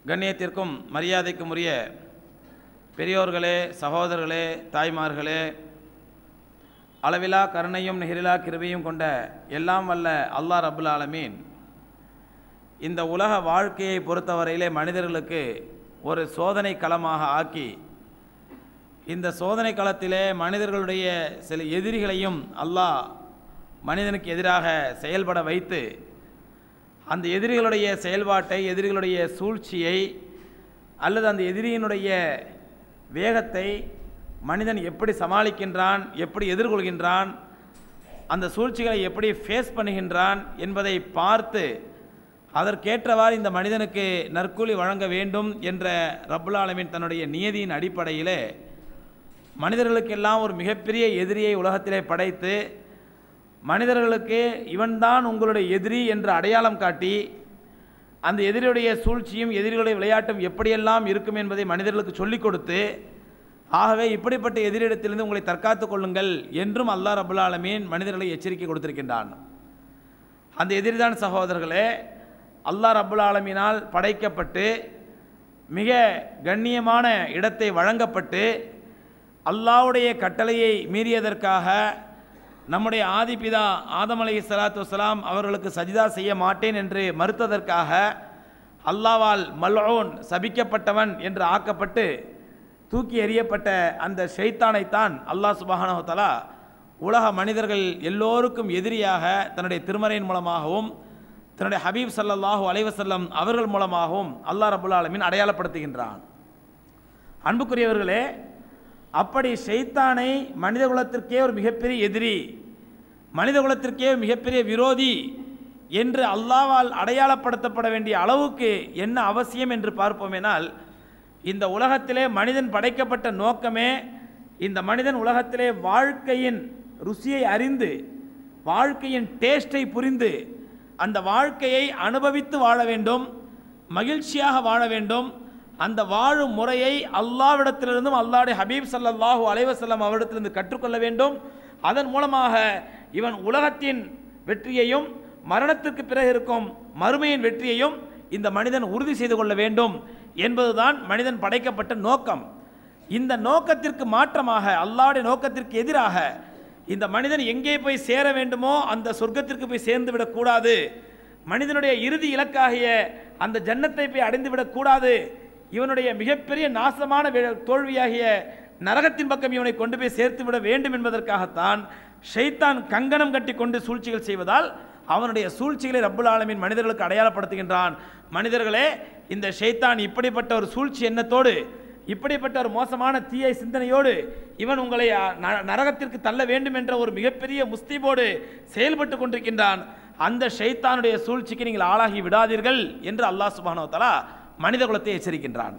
கண்ணியத்திற்கும் மரியாதைக்கும் உரிய பெரியோர்களே சகோதரர்களே தாய்மார்களே அளவிலா கருணையும் நெகிரிலா கிருபையும் கொண்ட எல்லாம் வல்ல அல்லாஹ் ரபுல் ஆலமீன் இந்த உலக வாழ்க்கையை பொறுத்தவரையிலே மனிதர்களுக்கு ஒரு சோதனை களமாக ஆக்கி இந்த சோதனை களத்திலே மனிதர்களுடைய சில எதிரிகளையும் அல்லாஹ் மனிதனுக்கு எதிராக செயல்பட வைத்து அந்த எதிரிகளுடைய செயல்பாட்டை எதிரிகளுடைய சூழ்ச்சியை அல்லது அந்த எதிரியினுடைய வேகத்தை மனிதன் எப்படி சமாளிக்கின்றான் எப்படி எதிர்கொள்கின்றான் அந்த சூழ்ச்சிகளை எப்படி ஃபேஸ் பண்ணுகின்றான் என்பதை பார்த்து அதற்கேற்றவாறு இந்த மனிதனுக்கு நற்கூலி வழங்க வேண்டும் என்ற ரப்புல் ஆலமீன் தன்னுடைய நியதியின் அடிப்படையிலே மனிதர்களுக்கெல்லாம் ஒரு மிகப்பெரிய எதிரியை உலகத்திலே படைத்து மனிதர்களுக்கு இவன்தான் உங்களுடைய எதிரி என்று அடையாளம் காட்டி அந்த எதிரியுடைய சூழ்ச்சியும் எதிரிகளுடைய விளையாட்டும் எப்படியெல்லாம் இருக்கும் என்பதை மனிதர்களுக்கு சொல்லிக் கொடுத்து ஆகவே இப்படிப்பட்ட எதிரிடத்திலிருந்து உங்களை தற்காத்துக் கொள்ளுங்கள் என்றும் அல்லாஹ் ரபுல் ஆலமீன் மனிதர்களை எச்சரிக்கை கொடுத்திருக்கின்றான் அந்த எதிரிதான் சகோதரர்களே அல்லாஹ் ரபுல் ஆலமீனால் படைக்கப்பட்டு மிக கண்ணியமான இடத்தை வழங்கப்பட்டு அல்லாஹ்வுடைய கட்டளையை மீறியதற்காக நம்முடைய ஆதிபிதா ஆதம் அலை சலாத்து வசலாம் அவர்களுக்கு சஜிதா செய்ய மாட்டேன் என்று மறுத்ததற்காக அல்லாவால் மல்ஓன் சபிக்கப்பட்டவன் என்று ஆக்கப்பட்டு தூக்கி எறியப்பட்ட அந்த ஷைத்தானைத்தான் அல்லாஹ் சுபஹானஹுத்தலா உலக மனிதர்கள் எல்லோருக்கும் எதிரியாக தன்னுடைய திருமறையின் மூலமாகவும் தன்னுடைய ஹபீப் ஸல்லல்லாஹு அலைஹி வஸல்லம் அவர்கள் மூலமாகவும் அல்லாஹ் ரபுல் ஆலமீன் அடையாளப்படுத்துகின்றான் அன்புக்குரியவர்களே அப்படி ஷைத்தானை மனித குலத்திற்கே ஒரு மிகப்பெரிய எதிரி மனித குலத்திற்கே ஒரு மிகப்பெரிய விரோதி என்று அல்லாவால் அடையாளப்படுத்தப்பட வேண்டிய அளவுக்கு என்ன அவசியம் என்று பார்ப்போமேனால் இந்த உலகத்திலே மனிதன் படைக்கப்பட்ட நோக்கமே இந்த மனிதன் உலகத்திலே வாழ்க்கையின் ருசியை அறிந்து வாழ்க்கையின் டேஸ்டை புரிந்து அந்த வாழ்க்கையை அனுபவித்து வாழ வேண்டும் மகிழ்ச்சியாக வாழ வேண்டும் அந்த வாழும் முறையை அல்லாவிடத்திலிருந்தும் அல்லாவுடைய ஹபீப் ஸல்லல்லாஹு அலைஹி வஸல்லம் அவரிடத்திலிருந்து கற்றுக்கொள்ள வேண்டும் அதன் மூலமாக இவன் உலகத்தின் வெற்றியையும் மரணத்திற்கு பிறகு இருக்கும் மறுமையின் வெற்றியையும் இந்த மனிதன் உறுதி செய்து கொள்ள வேண்டும் என்பதுதான் மனிதன் படைக்கப்பட்ட நோக்கம் இந்த நோக்கத்திற்கு மாற்றமாக அல்லாவுடைய நோக்கத்திற்கு எதிராக இந்த மனிதன் எங்கே போய் சேர வேண்டுமோ அந்த சொர்க்கத்திற்கு போய் சேர்ந்து விடக்கூடாது மனிதனுடைய இறுதி இலக்காகிய அந்த ஜன்னத்தை போய் அடைந்து விடக்கூடாது இவனுடைய மிகப்பெரிய நாசமான வே- தோல்வியாகிய நரகத்தின் பக்கம் இவனை கொண்டு போய் சேர்த்து விட வேண்டும் என்பதற்காகத்தான் ஷைத்தான் கங்கணம் கட்டி கொண்டு சூழ்ச்சிகள் செய்வதால் அவனுடைய சூழ்ச்சிகளை ரப்புல் ஆலமீன் மனிதர்களுக்கு அடையாளப்படுத்துகின்றான் மனிதர்களே இந்த ஷைத்தான் இப்படிப்பட்ட ஒரு சூழ்ச்சி எண்ணத்தோடு இப்படிப்பட்ட ஒரு மோசமான தீய சிந்தனையோடு இவன் உங்களை அ, ந- நரகத்திற்கு தள்ள வேண்டும் என்ற ஒரு மிகப்பெரிய முஸ்தீபோடு செயல்பட்டு கொண்டிருக்கின்றான் அந்த ஷைத்தானுடைய சூழ்ச்சிக்கு நீங்கள் ஆளாகி விடாதீர்கள் என்று அல்லாஹ் சுப்ஹானஹு வ தஆலா மனித குலத்தை எச்சரிக்கின்றான்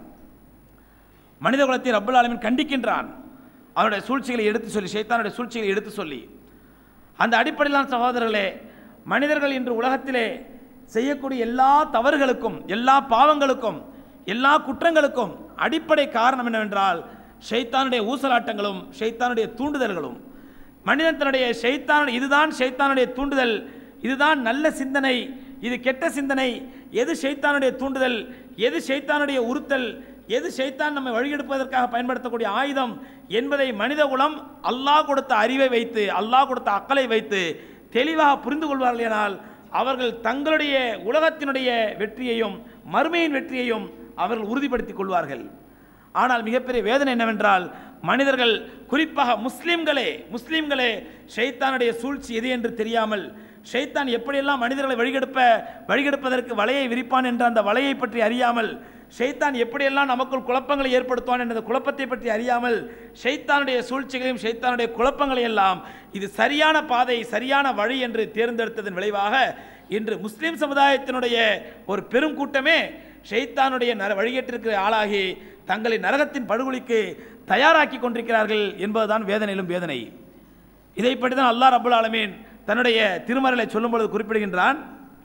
மனித குலத்தை ரப்பல் ஆலமீன் கண்டிக்கின்றான் அவனுடைய சூழ்ச்சிகளை எடுத்து சொல்லி ஷைத்தானுடைய சூழ்ச்சிகளை எடுத்து சொல்லி அந்த அடிப்படையிலான சகோதரர்களே மனிதர்கள் இன்று உலகத்திலே செய்யக்கூடிய எல்லா தவறுகளுக்கும் எல்லா பாவங்களுக்கும் எல்லா குற்றங்களுக்கும் அடிப்படை காரணம் என்னவென்றால் ஷைத்தானுடைய ஊசலாட்டங்களும் ஷைத்தானுடைய தூண்டுதல்களும் மனிதன் தன்னுடைய ஷைத்தான் இதுதான் ஷைத்தானுடைய தூண்டுதல் இதுதான் நல்ல சிந்தனை இது கெட்ட சிந்தனை எது ஷைத்தானுடைய தூண்டுதல் எது ஷைத்தானுடைய உறுத்தல் எது ஷைத்தான் நம்மை வழிகெடுப்பதற்காக பயன்படுத்தக்கூடிய ஆயுதம் என்பதை மனித குலம் அல்லாஹ் கொடுத்த அறிவை வைத்து அல்லாஹ் கொடுத்த அக்கலை வைத்து தெளிவாக புரிந்து கொள்வார்களானால் அவர்கள் தங்களுடைய உலகத்தினுடைய வெற்றியையும் மறுமையின் வெற்றியையும் அவர்கள் உறுதிப்படுத்திக் கொள்வார்கள் ஆனால் மிகப்பெரிய வேதனை என்னவென்றால் மனிதர்கள் குறிப்பாக முஸ்லிம்களே முஸ்லிம்களே ஷைத்தானுடைய சூழ்ச்சி எது என்று தெரியாமல் ஷைத்தான் எப்படியெல்லாம் மனிதர்களை வழிகெடுப்ப வழிகெடுப்பதற்கு வலையை விரிப்பான் என்ற அந்த வலையை பற்றி அறியாமல் ஷைத்தான் எப்படியெல்லாம் நமக்குள் குழப்பங்களை ஏற்படுத்துவான் என்ற அந்த குழப்பத்தை பற்றி அறியாமல் ஷைத்தானுடைய சூழ்ச்சிகளையும் ஷைத்தானுடைய குழப்பங்களை எல்லாம் இது சரியான பாதை சரியான வழி என்று தேர்ந்தெடுத்ததன் விளைவாக இன்று முஸ்லிம் சமுதாயத்தினுடைய ஒரு பெரும் கூட்டமே ஷைத்தானுடைய நர வழிகேட்டிற்கு ஆளாகி தங்களை நரகத்தின் படுகொலிக்கு தயாராக்கி கொண்டிருக்கிறார்கள் என்பதுதான் வேதனையிலும் வேதனை இதைப்பற்றி தான் அல்லாஹ் ரபுல் ஆலமீன் தன்னுடைய திருமறையை சொல்லும் பொழுது குறிப்பிடுகின்றான்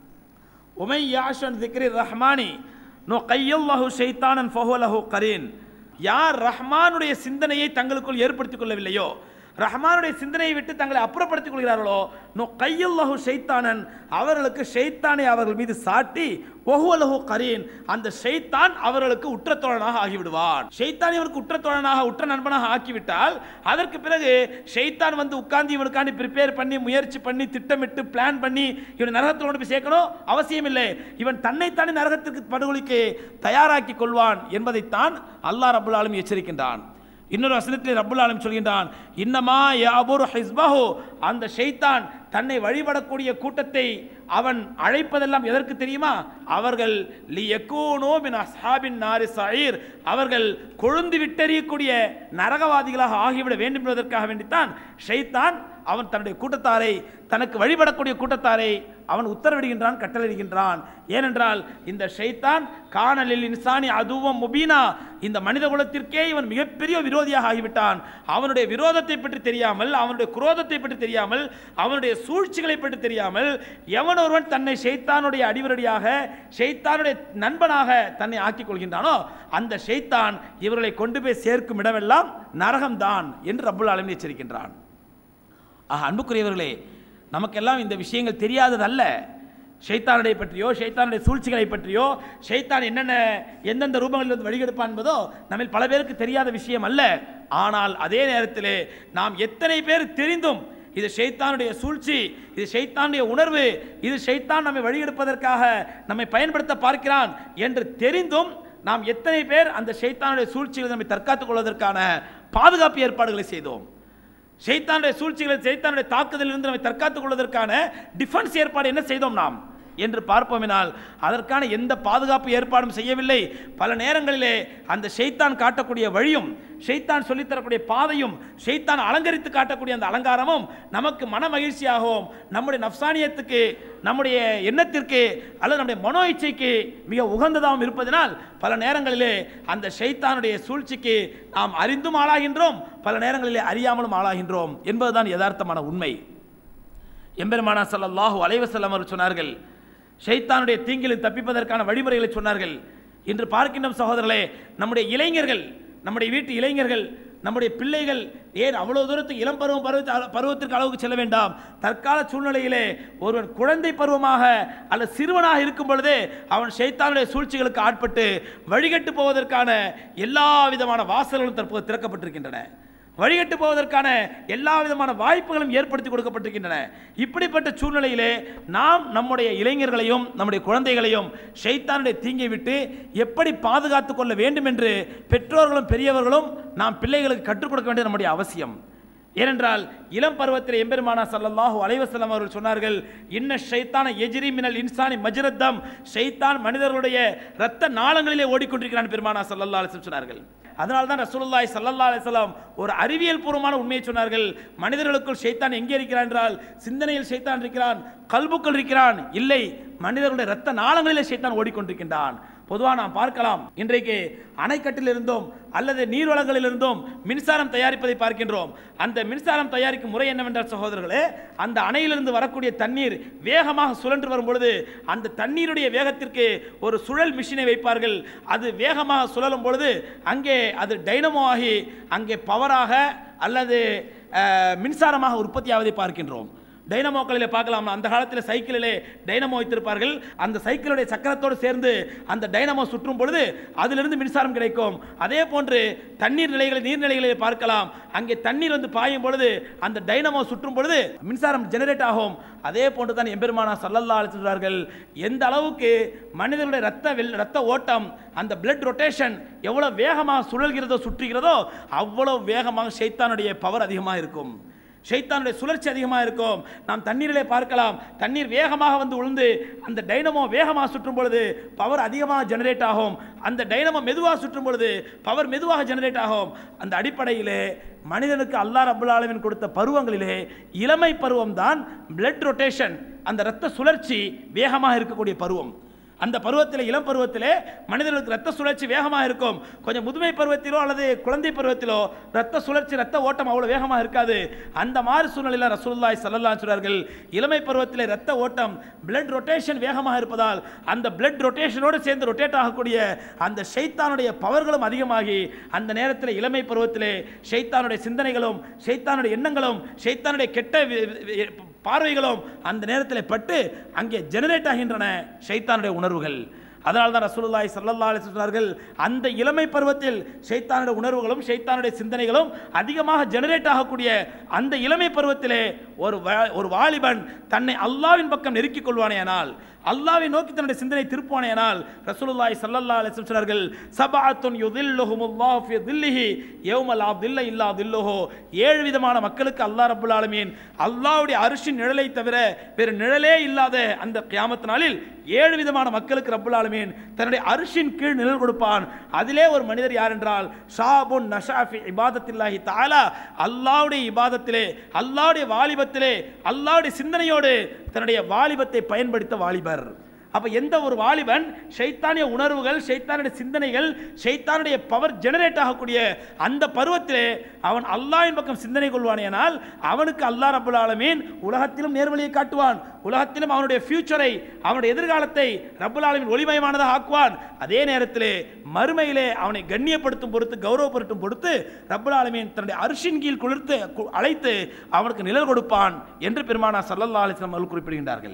உமை யாஷன் திக்ரி ரஹ்மானி நோ கையல்லாஹு ஷைத்தானன் ஃபஹுலஹு கரீன் யார் ரஹ்மானுடைய சிந்தனையை தங்களுக்குள் ஏற்படுத்திக் கொள்ளவில்லையோ ரஹ்மானுடைய சிந்தனையை விட்டு தங்களை அப்புறப்படுத்திக் கொள்கிறார்களோ நோ கையல்லஹு ஷைத்தானன் அவர்களுக்கு ஷைத்தானை அவர்கள் மீது சாட்டி ஒஹுவலஹு கரீன் அந்த ஷைத்தான் அவர்களுக்கு உற்ற தோழனாக ஆகிவிடுவான் ஷைத்தான் இவருக்கு உற்ற தோழனாக உற்ற நண்பனாக ஆக்கிவிட்டால் அதற்கு பிறகு ஷைத்தான் வந்து உட்கார்ந்து இவனுக்காண்டி ப்ரிப்பேர் பண்ணி முயற்சி பண்ணி திட்டமிட்டு பிளான் பண்ணி இவன் நரகத்தில் கொண்டு போய் சேர்க்கணும் அவசியம் இல்லை இவன் தன்னைத்தானே நரகத்திற்கு படுகொலிக்கு தயாராக்கி கொள்வான் என்பதைத்தான் அல்லாஹ் ரபுல் ஆலம் எச்சரிக்கின்றான் இன்னொரு வசனத்தில் ரப்புல் ஆலம் சொல்கின்றான் இன்னமா யாபுர் ஹிஸ்பஹு அந்த ஷைத்தான் தன்னை வழிபடக்கூடிய கூட்டத்தை அவன் அழைப்பதெல்லாம் எதற்கு தெரியுமா அவர்கள் லி யக்கூனோ மின் அஸ்ஹாபின் நாரி சயீர் அவர்கள் கொழுந்து விட்டெறியக்கூடிய நரகவாதிகளாக ஆகிவிட வேண்டும் என்பதற்காக வேண்டித்தான் ஷைத்தான் அவன் தன்னுடைய கூட்டத்தாரை தனக்கு வழிபடக்கூடிய கூட்டத்தாரை அவன் உத்தரவிடுகின்றான் கட்டளையிடுகின்றான் ஏனென்றால் இந்த ஷைத்தான் காணலில் இன்சானி அதுவும் முபீனா இந்த மனித குலத்திற்கே இவன் மிகப்பெரிய விரோதியாக ஆகிவிட்டான் அவனுடைய விரோதத்தை பற்றி தெரியாமல் அவனுடைய குரோதத்தை பற்றி தெரியாமல் அவனுடைய சூழ்ச்சிகளை பற்றி தெரியாமல் எவன் ஒருவன் தன்னை ஷைத்தானுடைய அடிவரடியாக ஷைத்தானுடைய நண்பனாக தன்னை ஆக்கிக் கொள்கின்றானோ அந்த ஷைத்தான் இவர்களை கொண்டு போய் சேர்க்கும் இடமெல்லாம் நரகம்தான் என்று ரப்புல் ஆலமீன் எச்சரிக்கின்றான் ஆக அன்புக்குரியவர்களே நமக்கெல்லாம் இந்த விஷயங்கள் தெரியாததல்ல ஷைத்தானுடைய பற்றியோ ஷைத்தானுடைய சூழ்ச்சிகளை பற்றியோ ஷைத்தான் என்னென்ன எந்தெந்த ரூபங்களில் இருந்து வழிகெடுப்பான் என்பதோ நம்ம பல பேருக்கு தெரியாத விஷயம் அல்ல ஆனால் அதே நேரத்தில் நாம் எத்தனை பேர் தெரிந்தும் இது ஷைத்தானுடைய சூழ்ச்சி இது ஷைத்தானுடைய உணர்வு இது ஷைத்தான் நம்மை வழிகெடுப்பதற்காக நம்மை பயன்படுத்த பார்க்கிறான் என்று தெரிந்தும் நாம் எத்தனை பேர் அந்த ஷைத்தானுடைய சூழ்ச்சிகளை நம்மை தற்காத்துக் கொள்வதற்கான பாதுகாப்பு ஏற்பாடுகளை செய்தோம் ஷைத்தானுடைய சூழ்ச்சிகளை ஷைத்தானுடைய தாக்குதலிலிருந்து நம்மை தற்காத்துக் கொள்வதற்கான டிஃபென்ஸ் ஏற்பாடு என்ன செய்தோம் நாம் என்று பார்ப்போமினால் அதற்கான எந்த பாதுகாப்பு ஏற்பாடும் செய்யவில்லை பல நேரங்களிலே அந்த ஷைத்தான் காட்டக்கூடிய வழியும் ஷைத்தான் சொல்லித்தரக்கூடிய பாதையும் ஷைத்தான் அலங்கரித்து காட்டக்கூடிய அந்த அலங்காரமும் நமக்கு மன மகிழ்ச்சியாகவும் நம்முடைய நப்சானியத்துக்கு நம்முடைய எண்ணத்திற்கு அல்லது நம்முடைய மனோ இச்சைக்கு மிக உகந்ததாகவும் இருப்பதனால் பல நேரங்களிலே அந்த ஷைத்தானுடைய சூழ்ச்சிக்கு நாம் அறிந்தும் ஆளாகின்றோம் பல நேரங்களிலே அறியாமலும் ஆளாகின்றோம் என்பதுதான் யதார்த்தமான உண்மை எம்பெருமானா ஸல்லல்லாஹு அலைஹி வஸல்லம் அவர்கள் சொன்னார்கள் ஷைத்தானுடைய தீங்கில் தப்பிப்பதற்கான வழிமுறைகளை சொன்னார்கள் இன்று பார்க்கின்றோம் சகோதரர்களே நம்முடைய இளைஞர்கள் நம்முடைய வீட்டு இளைஞர்கள் நம்முடைய பிள்ளைகள் ஏன் அவ்வளவு தூரத்துக்கு இளம் பருவம் பருவ பருவத்திற்கு அளவுக்கு செல்ல வேண்டாம் தற்கால சூழ்நிலையிலே ஒருவன் குழந்தை பருவமாக அல்லது சிறுவனாக இருக்கும் பொழுதே அவன் ஷைத்தானுடைய சூழ்ச்சிகளுக்கு ஆட்பட்டு வழிகட்டு போவதற்கான எல்லா விதமான வாசல்களும் தற்போது திறக்கப்பட்டிருக்கின்றன வழிகட்டு போவதற்கான எல்லா விதமான வாய்ப்புகளும் ஏற்படுத்தி கொடுக்கப்பட்டிருக்கின்றன இப்படிப்பட்ட சூழ்நிலையிலே நாம் நம்முடைய இளைஞர்களையும் நம்முடைய குழந்தைகளையும் ஷைத்தானுடைய தீங்கை விட்டு எப்படி பாதுகாத்துக் கொள்ள வேண்டும் என்று பெற்றோர்களும் பெரியவர்களும் நாம் பிள்ளைகளுக்கு கற்றுக் கொடுக்க வேண்டியது நம்முடைய அவசியம் ஏனென்றால் இளம் பருவத்தில் எம்பெருமானா ஸல்லல்லாஹு அலைஹி வஸல்லம் அவர்கள் சொன்னார்கள் இன்ன ஷைத்தான எஜ்ரி மினல் இன்சானி மஜ்ரத்தம் ஷைத்தான் மனிதர்களுடைய இரத்த நாளங்களிலே ஓடிக்கொண்டிருக்கிறான் பெருமானா ஸல்லல்லாஹு அலைஹி வஸல்லம் சொன்னார்கள் அதனால தான் ரசூலுல்லாஹி ஸல்லல்லாஹு அலைஹி வஸல்லம் ஒரு அறிவியல் பூர்வமான உண்மையை சொன்னார்கள் மனிதர்களுக்குள் ஷைத்தான் எங்கே இருக்கிறான் என்றால் சிந்தனையில் ஷைத்தான் இருக்கிறான் கல்புக்குள் இருக்கிறான் இல்லை மனிதர்களுடைய இரத்த நாளங்களிலே ஷைத்தான் ஓடிக்கொண்டிருக்கின்றான் பொதுவாக நாம் பார்க்கலாம் இன்றைக்கு அணைக்கட்டில் இருந்தோம் அல்லது நீர்வளங்களில் இருந்தும் மின்சாரம் தயாரிப்பதை பார்க்கின்றோம் அந்த மின்சாரம் தயாரிக்கும் முறை என்னவென்றால் சகோதரர்களே அந்த அணையிலிருந்து வரக்கூடிய தண்ணீர் வேகமாக சுழன்று வரும் பொழுது அந்த தண்ணீருடைய வேகத்திற்கு ஒரு சுழல் மிஷினை வைப்பார்கள் அது வேகமாக சுழலும் பொழுது அங்கே அது டைனமோ ஆகி அங்கே பவராக அல்லது அஹ், மின்சாரமாக உற்பத்தியாவதை பார்க்கின்றோம் டைனமோக்களிலே பார்க்கலாம் அந்த காலத்தில் சைக்கிளிலே டைனமோ வைத்திருப்பார்கள் அந்த சைக்கிளுடைய சக்கரத்தோடு சேர்ந்து அந்த டைனமோ சுற்றும் பொழுது அதிலிருந்து மின்சாரம் கிடைக்கும் அதே போன்று தண்ணீர் நிலைகளை நீர்நிலைகளை பார்க்கலாம் அங்கே தண்ணீர் வந்து பாயும் பொழுது அந்த டைனமோ சுற்றும் பொழுது மின்சாரம் ஜெனரேட் ஆகும் அதே போன்று தான் எம்பெருமானா சல்லல்லா சொல்றார்கள் எந்த அளவுக்கு மனிதனுடைய ரத்த வெள் ரத்த ஓட்டம் அந்த பிளட் ரொட்டேஷன் எவ்வளவு வேகமாக சுழல்கிறதோ சுற்றுகிறதோ அவ்வளவு வேகமாக ஷைத்தானுடைய பவர் அதிகமாக இருக்கும் ஷைத்தானுடைய சுழற்சி அதிகமாக இருக்கும் நாம் தண்ணீரிலே பார்க்கலாம் தண்ணீர் வேகமாக வந்து உளுந்து அந்த டைனமோ வேகமாக சுற்றும் பொழுது பவர் அதிகமாக ஜெனரேட் ஆகும் அந்த டைனமோ மெதுவாக சுற்றும் பொழுது பவர் மெதுவாக ஜெனரேட் ஆகும் அந்த அடிப்படையிலே மனிதனுக்கு அல்லாஹ் ரபுல் ஆலமீன் கொடுத்த பருவங்களிலே இளமை பருவம் தான் பிளட் ரொட்டேஷன் அந்த இரத்த சுழற்சி வேகமாக இருக்கக்கூடிய பருவம் அந்த பருவத்தில் இளம் பருவத்திலே மனிதர்களுக்கு ரத்த சுழற்சி வேகமாக இருக்கும் கொஞ்சம் முதுமை பருவத்திலோ அல்லது குழந்தை பருவத்திலோ ரத்த சுழற்சி ரத்த ஓட்டம் அவ்வளோ வேகமாக இருக்காது அந்த மாதிரி சூழ்நிலையில் ரசூலுல்லாஹி ஸல்லல்லாஹு அலைஹி சொல்றார்கள் இளமை பருவத்திலே ரத்த ஓட்டம் பிளட் ரொட்டேஷன் வேகமாக இருப்பதால் அந்த பிளட் ரொட்டேஷனோடு சேர்ந்து ரொட்டேட் ஆகக்கூடிய அந்த ஷைத்தானுடைய பவர்களும் அதிகமாகி அந்த நேரத்தில் இளமை பருவத்திலே ஷைத்தானுடைய சிந்தனைகளும் ஷைத்தானுடைய எண்ணங்களும் ஷைத்தானுடைய கெட்ட வி- வி- பார்வைகளும் அந்த நேரத்தில் பட்டு அங்கே ஜெனரேட் ஆகின்றன ஷைத்தானுடைய உணர்வுகள் அதனால தான் ரசூலுல்லாஹி ஸல்லல்லாஹு அலைஹி சொன்னார்கள் அந்த இளமை பருவத்தில் ஷைத்தானுடைய உணர்வுகளும் ஷைத்தானுடைய சிந்தனைகளும் அதிகமாக ஜெனரேட் ஆகக்கூடிய அந்த இளமை பருவத்திலே ஒரு வா- ஒரு வாலிபன் தன்னை அல்லாஹ்வின் பக்கம் நெருக்கிக் கொள்வானேயானால் அல்லாஹ்வை நோக்கி தன்னுடைய சிந்தனை திருப்புவானேயானால் ரசூலுல்லாஹி ஸல்லல்லாஹு அலைஹி வஸல்லம் சொன்னார்கள் சபஅத்துன் யுதில்லுஹுமுல்லாஹு ஃபி தில்லிஹி யௌம லா தில்ல இல்லா தில்லுஹு ஏழு விதமான மக்களுக்கு அல்லாஹ் ரப்பல் ஆலமீன் அல்லாஹ்வுடைய அரிசின் நிழலை தவிர வேறு நிழலே இல்லாத அந்த கியாமத் நாளில் ஏழு விதமான மக்களுக்கு ரப்பல் ஆலமீன் தன்னுடைய அரிசின் கீழ் நிழல் கொடுப்பான் அதிலே ஒரு மனிதர் யார் என்றால் ஷாபுன் நஷாஃபி இபாதத்தில்லாஹி தஆலா அல்லாஹ்வுடைய இபாதத்திலே அல்லாஹ்வுடைய வாலிபத்திலே அல்லாஹ்வுடைய சிந்தனையோடு தன்னுடைய வாலிபத்தை பயன்படுத்த வாலிபர் அப்ப எந்த ஒரு வாலிபன் ஷைத்தானிய உணர்வுகள் ஷைத்தானுடைய சிந்தனைகள் ஷைத்தானுடைய பவர் ஜெனரேட் ஆகக்கூடிய அந்த பருவத்திலே அவன் அல்லாஹ்வின் பக்கம் சிந்தனை கொள்வானேனால் அவனுக்கு அல்லாஹ் ரப்பல் ஆலமீன் உலகத்திலும் நேர்வழியை காட்டுவான் உலகத்திலும் அவனுடைய ஃபியூச்சரை அவனுடைய எதிர்காலத்தை ரப்பல் ஆலமீன் ஒளிமயமானதாக ஆக்குவான் அதே நேரத்திலே மறுமையிலே அவனை கண்ணியப்படுத்தும் பொறுத்து கௌரவப்படுத்தும் பொறுத்து ரப்பல் ஆலமீன் தன்னுடைய அரிசின் கீழ் குளிர்த்து கு- அழைத்து அவனுக்கு நிழல் கொடுப்பான் என்று பெருமானா சல்லல்லா அலிஸ்லாம் அவர்கள் குறிப்பிடுகின்றார்கள்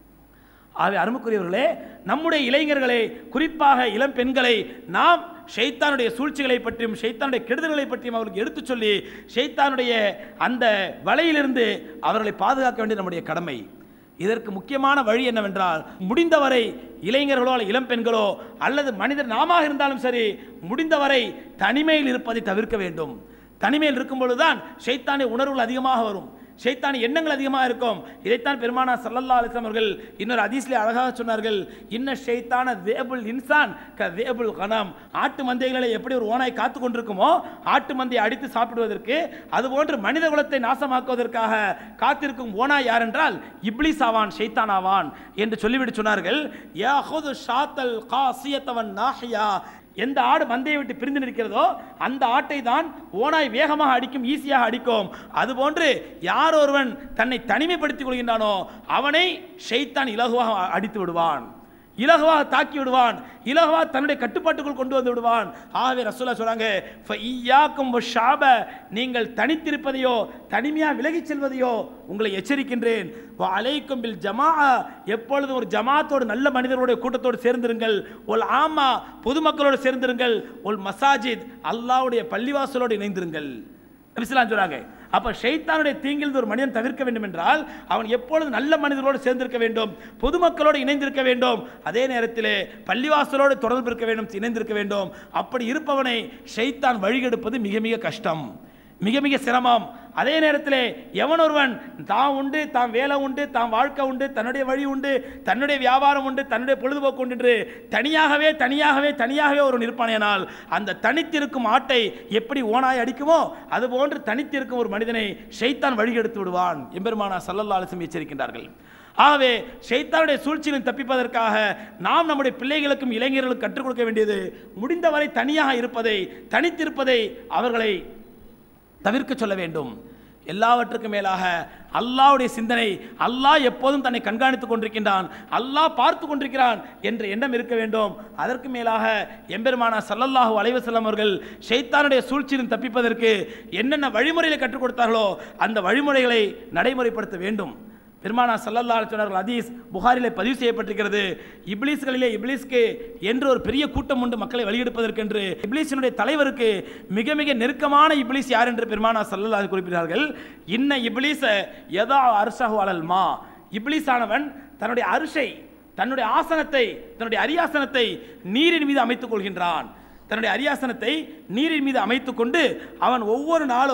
ஆகவே அருமைக்குரியவர்களே நம்முடைய இளைஞர்களை குறிப்பாக இளம் பெண்களை நாம் ஷைத்தானுடைய சூழ்ச்சிகளை பற்றியும் ஷைத்தானுடைய கெடுதல்களை பற்றியும் அவர்களுக்கு எடுத்துச் சொல்லி ஷைத்தானுடைய அந்த வலையிலிருந்து அவர்களை பாதுகாக்க வேண்டியது நம்முடைய கடமை இதற்கு முக்கியமான வழி என்னவென்றால் முடிந்தவரை இளைஞர்களோ அல்லது இளம் பெண்களோ அல்லது மனிதர் நாம இருந்தாலும் சரி முடிந்தவரை தனிமையில் இருப்பதை தவிர்க்க வேண்டும் தனிமையில் இருக்கும் பொழுதுதான் ஷைத்தானிய உணர்வுகள் அதிகமாக வரும் ஷைத்தானி எண்ணங்கள் அதிகமாக இருக்கும் இதைத்தான் பெருமானா சல்லல்லா அலிஸ்லாம் அவர்கள் இன்னொரு ஹதீஸ்ல அழகாக சொன்னார்கள் இன்ன ஷைத்தான வேபுல் இன்சான் க வேபுல் கனம் ஆட்டு மந்தைகளை எப்படி ஒரு ஓனாய் காத்து கொண்டிருக்குமோ ஆட்டு மந்தையை அடித்து சாப்பிடுவதற்கு அதுபோன்று மனித குலத்தை நாசமாக்குவதற்காக காத்திருக்கும் ஓனாய் யார் என்றால் இப்ளிஸ் ஆவான் ஷைத்தான் ஆவான் என்று சொல்லிவிட்டு சொன்னார்கள் யாஹுது ஷாத்தல் காசியத்தவன் நாஹியா எந்த ஆடு மந்தையை விட்டு பிரிந்து நிற்கிறதோ அந்த ஆட்டை தான் ஓனாய் வேகமாக அடிக்கும் ஈஸியாக அடிக்கும் அதுபோன்று யார் ஒருவன் தன்னை தனிமைப்படுத்திக் கொள்கின்றானோ அவனை ஷைத்தான் இலகுவாக அடித்து விடுவான் இலகுவாக தாக்கி விடுவான் இலகுவாக தன்னுடைய கட்டுப்பாட்டுக்குள் கொண்டு வந்து விடுவான் ஆகவே ரசூலா சொல்றாங்க "ஃபஇய்யாக்கும் வஷாப நீங்கள் தனித்திருப்பதையோ தனிமையா விலகிச் செல்வதையோ உங்களை எச்சரிக்கின்றேன் வ அலைக்கும் பில் ஜமா எப்பொழுதும் ஒரு ஜமாத்தோடு நல்ல மனிதர்களுடைய கூட்டத்தோடு சேர்ந்திருங்கள் ஒல் ஆமா பொதுமக்களோடு சேர்ந்திருங்கள் ஒல் மசாஜித் அல்லாஹ்வுடைய பள்ளிவாசலோடு இணைந்திருங்கள் நபிஸ்லாம் சொல்றாங்க அப்ப ஷைத்தானுடைய தீங்கிலிருந்து ஒரு மனிதன் தவிர்க்க வேண்டும் என்றால் அவன் எப்பொழுது நல்ல மனிதர்களோடு சேர்ந்திருக்க வேண்டும் பொதுமக்களோடு இணைந்திருக்க வேண்டும் அதே நேரத்திலே பள்ளிவாசலோடு தொடர்பு இருக்க வேண்டும் இணைந்திருக்க வேண்டும் அப்படி இருப்பவனை ஷைத்தான் வழிகெடுப்பது மிக மிக கஷ்டம் மிக மிக சிரமம் அதே நேரத்திலே எவன் ஒருவன் தான் உண்டு தான் வேலை உண்டு தான் வாழ்க்கை உண்டு தன்னுடைய வழி உண்டு தன்னுடைய வியாபாரம் உண்டு தன்னுடைய பொழுதுபோக்கு உண்டு என்று தனியாகவே தனியாகவே தனியாகவே ஒருவன் இருப்பானேனால் அந்த தனித்திருக்கும் ஆட்டை எப்படி ஓனாய் அடிக்குமோ அதுபோன்று தனித்திருக்கும் ஒரு மனிதனை ஷைத்தான் வழிகெடுத்து விடுவான் எம்பெருமானா சல்லல்லா அலிசம் எச்சரிக்கின்றார்கள் ஆகவே ஷைத்தானுடைய சூழ்ச்சியிலும் தப்பிப்பதற்காக நாம் நம்முடைய பிள்ளைகளுக்கும் இளைஞர்களுக்கும் கற்றுக் கொடுக்க வேண்டியது முடிந்தவரை தனியாக இருப்பதை தனித்திருப்பதை அவர்களை தவிர்க்க சொல்ல வேண்டும் எல்லாவற்றுக்கும் மேலாக அல்லாஹ்வுடைய சிந்தனை அல்லாஹ் எப்போதும் தன்னை கண்காணித்துக் கொண்டிருக்கின்றான் அல்லாஹ் பார்த்து கொண்டிருக்கிறான் என்ற எண்ணம் இருக்க வேண்டும் அதற்கு மேலாக எம்பெருமானா சல்லல்லாஹு அலைஹி வஸல்லம் அவர்கள் ஷைத்தானுடைய சூழ்ச்சியிலும் தப்பிப்பதற்கு என்னென்ன வழிமுறைகளை கற்றுக் கொடுத்தார்களோ அந்த வழிமுறைகளை நடைமுறைப்படுத்த வேண்டும் பெருமானா சல்லல்லா சொன்னார்கள் ஹதீஸ் புகாரிலே பதிவு செய்யப்பட்டிருக்கிறது இப்லீஸ்களிலே இப்லீஸ்க்கு என்று ஒரு பெரிய கூட்டம் உண்டு மக்களை வழியெடுப்பதற்கென்று இப்லீஸினுடைய தலைவருக்கு மிக மிக நெருக்கமான இப்லீஸ் யார் என்று பெருமானா சல்லல்லா குறிப்பிட்டார்கள் இன்ன இப்லீஸ எதா அரசஹு அலல் மா இப்லீஸ் ஆனவன் தன்னுடைய அரிசை தன்னுடைய ஆசனத்தை தன்னுடைய அரியாசனத்தை நீரின் மீது அமைத்துக் கொள்கின்றான் தன்னுடைய அரியாசனத்தை நீரின் மீது அமைத்துக் கொண்டு அவன் ஒவ்வொரு நாளும்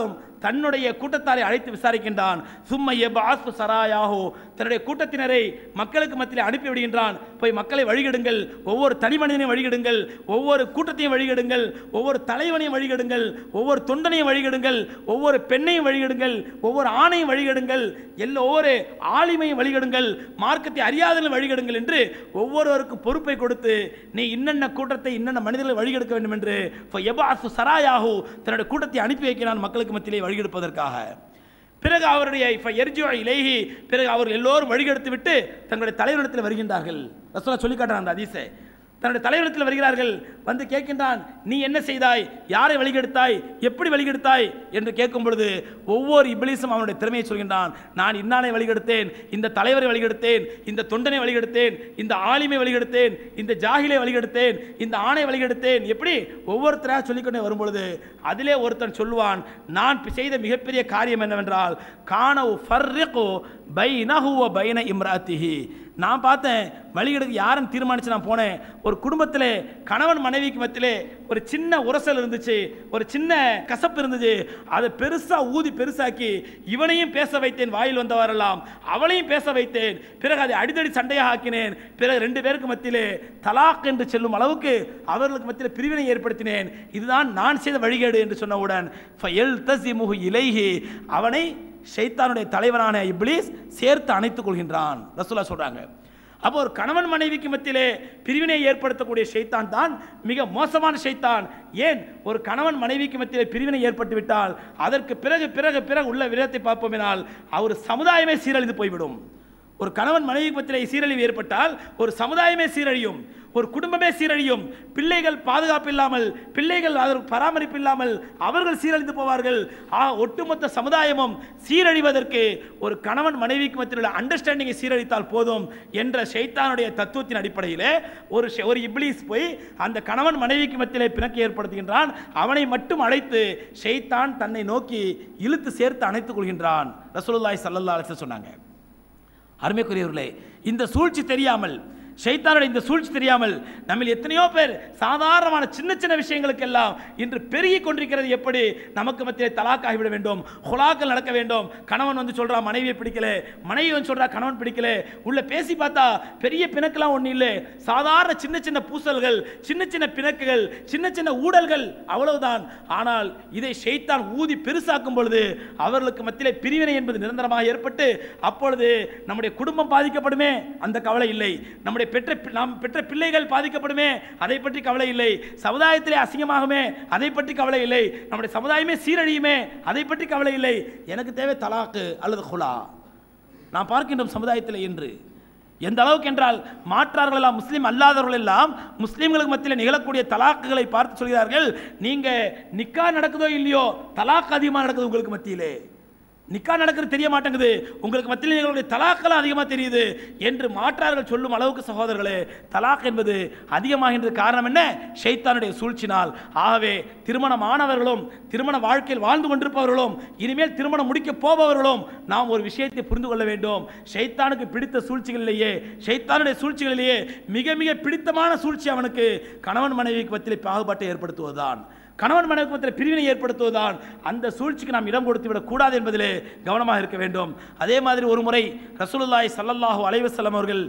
தன்னுடைய கூட்டத்தாரை அழைத்து விசாரிக்கின்றான் சும்ம எபாசு சராயாஹோ தன்னுடைய கூட்டத்தினரை மக்களுக்கு மத்தியில் அனுப்பி விடுகின்றான் போய் மக்களை வழிகெடுங்கள் ஒவ்வொரு தனி மனிதனையும் வழிகெடுங்கள் ஒவ்வொரு கூட்டத்தையும் வழிகெடுங்கள் ஒவ்வொரு தலைவனையும் வழிகெடுங்கள் ஒவ்வொரு தொண்டனையும் வழிகெடுங்கள் ஒவ்வொரு பெண்ணையும் வழிகெடுங்கள் ஒவ்வொரு ஆணையும் வழிகெடுங்கள் எல்லா ஒவ்வொரு ஆளுமையும் வழிகெடுங்கள் மார்க்கத்தை அறியாதலும் வழிகெடுங்கள் என்று ஒவ்வொருவருக்கும் பொறுப்பை கொடுத்து நீ இன்னென்ன கூட்டத்தை இன்னென்ன மனிதர்களை வழிகெடுக்க வேண்டும் என்று எபாசு சராயாஹு தன்னுடைய கூட்டத்தை அனுப்பி வைக்கிறான் மக்களுக்கு மத்தியிலே வழிகெடுப்பதற்காக பிறகு அவருடைய இப்ப எர்ஜியோ இலேஹி பிறகு அவர்கள் எல்லோரும் வழிகெடுத்து விட்டு தங்களுடைய தலைவரிடத்தில் வருகின்றார்கள் ரசூலா சொல்லி காட்டுறான் அந்த அதிசை தன்னுடைய தலைவரிடத்தில் வருகிறார்கள் வந்து கேட்கின்றான் நீ என்ன செய்தாய் யாரை வழிகெடுத்தாய் எப்படி வழிகெடுத்தாய் என்று கேட்கும் பொழுது ஒவ்வொரு இபிலிசும் அவனுடைய திறமையை சொல்கின்றான் நான் இன்னானை வழிகெடுத்தேன் இந்த தலைவரை வழிகெடுத்தேன் இந்த தொண்டனை வழிகெடுத்தேன் இந்த ஆலிமை வழிகெடுத்தேன் இந்த ஜாகிலை வழிகெடுத்தேன் இந்த ஆணை வழிகெடுத்தேன் எப்படி ஒவ்வொருத்தராக சொல்லிக்கொண்டே வரும் பொழுது அதிலே ஒருத்தன் சொல்லுவான் நான் செய்த மிகப்பெரிய காரியம் என்னவென்றால் காணவு ஃபர்ரிகு பைனஹு வ பைன இம்ராத்திஹி நான் பார்த்தேன் வழிகெடுக்க யாருன்னு தீர்மானிச்சு நான் போனேன் ஒரு குடும்பத்திலே கணவன் மனைவிக்கு மத்தியிலே ஒரு சின்ன உரசல் இருந்துச்சு ஒரு சின்ன கசப்பு இருந்துச்சு அதை பெருசா ஊதி பெருசாக்கி இவனையும் பேச வைத்தேன் வாயில் வந்தவரெல்லாம் அவளையும் பேச வைத்தேன் பிறகு அதை அடிதடி சண்டையாக ஆக்கினேன் பிறகு ரெண்டு பேருக்கு மத்தியிலே தலாக் என்று செல்லும் அளவுக்கு அவர்களுக்கு மத்தியில் பிரிவினை ஏற்படுத்தினேன் இதுதான் நான் செய்த வழிகேடு என்று சொன்னவுடன் ஃபயல் தசிமுகு இலைஹி அவனை ஷைத்தானுடைய தலைவரான இப்ளீஸ் சேர்த்து அணைத்துக் கொள்கின்றான் ரசூலா சொல்றாங்க அப்போ ஒரு கணவன் மனைவிக்கு மத்தியிலே பிரிவினை ஏற்படுத்தக்கூடிய ஷைத்தான் தான் மிக மோசமான ஷைத்தான் ஏன் ஒரு கணவன் மனைவிக்கு மத்தியிலே பிரிவினை ஏற்பட்டு விட்டால் அதற்கு பிறகு பிறகு பிறகு உள்ள விதத்தை பார்ப்போமெனால் அவர் சமுதாயமே சீரழிந்து போய்விடும் ஒரு கணவன் மனைவி மத்தியிலே சீரழிவு ஏற்பட்டால் ஒரு சமுதாயமே சீரழியும் ஒரு குடும்பமே சீரழியும் பிள்ளைகள் பாதுகாப்பு இல்லாமல் பிள்ளைகள் அதற்கு பராமரிப்பு இல்லாமல் அவர்கள் சீரழிந்து போவார்கள் ஆ ஒட்டுமொத்த சமுதாயமும் சீரழிவதற்கு ஒரு கணவன் மனைவிக்கு மத்தியில் உள்ள அண்டர்ஸ்டாண்டிங்கை சீரழித்தால் போதும் என்ற ஷைத்தானுடைய தத்துவத்தின் அடிப்படையிலே ஒரு ஷ- ஒரு இப்ளீஸ் போய் அந்த கணவன் மனைவிக்கு மத்தியிலே பிணக்கு ஏற்படுத்துகின்றான் அவனை மட்டும் அழைத்து ஷைத்தான் தன்னை நோக்கி இழுத்து சேர்த்து அணைத்துக் கொள்கின்றான் ரசூலுல்லாஹி ஸல்லல்லாஹு அலைஹி வஸல்லம் சொன்னாங்க அருமைக்குரியவர்களே இந்த சூழ்ச்சி தெரியாமல் ஷைத்தானுடைய இந்த சூழ்ச்சி தெரியாமல் நம்மில் எத்தனையோ பேர் சாதாரணமான சின்ன சின்ன விஷயங்களுக்கெல்லாம் இன்று பெருகி கொண்டிருக்கிறது எப்படி நமக்கு மத்தியிலே தலாக் ஆகிவிட வேண்டும் ஹுலாக்கள் நடக்க வேண்டும் கணவன் வந்து சொல்றா மனைவியை பிடிக்கல மனைவி வந்து சொல்றா கணவன் பிடிக்கல உள்ள பேசி பார்த்தா பெரிய பிணக்கெல்லாம் ஒன்றும் இல்லை சாதாரண சின்ன சின்ன பூசல்கள் சின்ன சின்ன பிணக்குகள் சின்ன சின்ன ஊடல்கள் அவ்வளவுதான் ஆனால் இதை ஷைத்தான் ஊதி பெருசாக்கும் பொழுது அவர்களுக்கு மத்தியிலே பிரிவினை என்பது நிரந்தரமாக ஏற்பட்டு அப்பொழுது நம்முடைய குடும்பம் பாதிக்கப்படுமே அந்த கவலை இல்லை நம்முடைய பெற்ற பி- நாம் பெற்ற பிள்ளைகள் பாதிக்கப்படுமே அதை பற்றி கவலை இல்லை சமுதாயத்திலே அசிங்கமாகுமே அதை பற்றி கவலை இல்லை நம்முடைய சமுதாயமே சீரழியுமே அதை பற்றி கவலை இல்லை எனக்கு தேவை தலாக்கு அல்லது ஹுலா நாம் பார்க்கின்றோம் சமுதாயத்தில் இன்று எந்த அளவுக்கு என்றால் மாற்றார்கள் எல்லாம் முஸ்லீம் அல்லாதவர்கள் எல்லாம் முஸ்லீம்களுக்கு மத்தியில் நிகழக்கூடிய தலாக்குகளை பார்த்து சொல்கிறார்கள் நீங்க நிக்கா நடக்குதோ இல்லையோ தலாக் அதிகமாக நடக்குது உங்களுக்கு மத்தியிலே நிக்கா நடக்கிறது தெரிய மாட்டேங்குது உங்களுக்கு மத்தியில் எங்களுடைய தலாக்கெல்லாம் அதிகமாக தெரியுது என்று மாற்றார்கள் சொல்லும் அளவுக்கு சகோதரர்களே தலாக் என்பது அதிகமாகின்றது காரணம் என்ன ஷைத்தானுடைய சூழ்ச்சினால் ஆகவே திருமணமானவர்களும் திருமண வாழ்க்கையில் வாழ்ந்து கொண்டிருப்பவர்களும் இனிமேல் திருமணம் முடிக்க போபவர்களும் நாம் ஒரு விஷயத்தை புரிந்து கொள்ள வேண்டும் ஷைத்தானுக்கு பிடித்த சூழ்ச்சிகளிலேயே ஷைத்தானுடைய சூழ்ச்சிகளிலேயே மிக மிக பிடித்தமான சூழ்ச்சி அவனுக்கு கணவன் மனைவிக்கு மத்தியில் பாகுபாட்டை ஏற்படுத்துவதுதான் கணவன் மனைவி மத்தியில் பிரிவினை ஏற்படுத்துவதுதான் அந்த சூழ்ச்சிக்கு நாம் இடம் கொடுத்து விடக் கூடாது என்பதிலே கவனமாக இருக்க வேண்டும் அதே மாதிரி ஒரு முறை ரசூலுல்லாஹி ஸல்லல்லாஹு அலைஹி வஸல்லம் அவர்கள்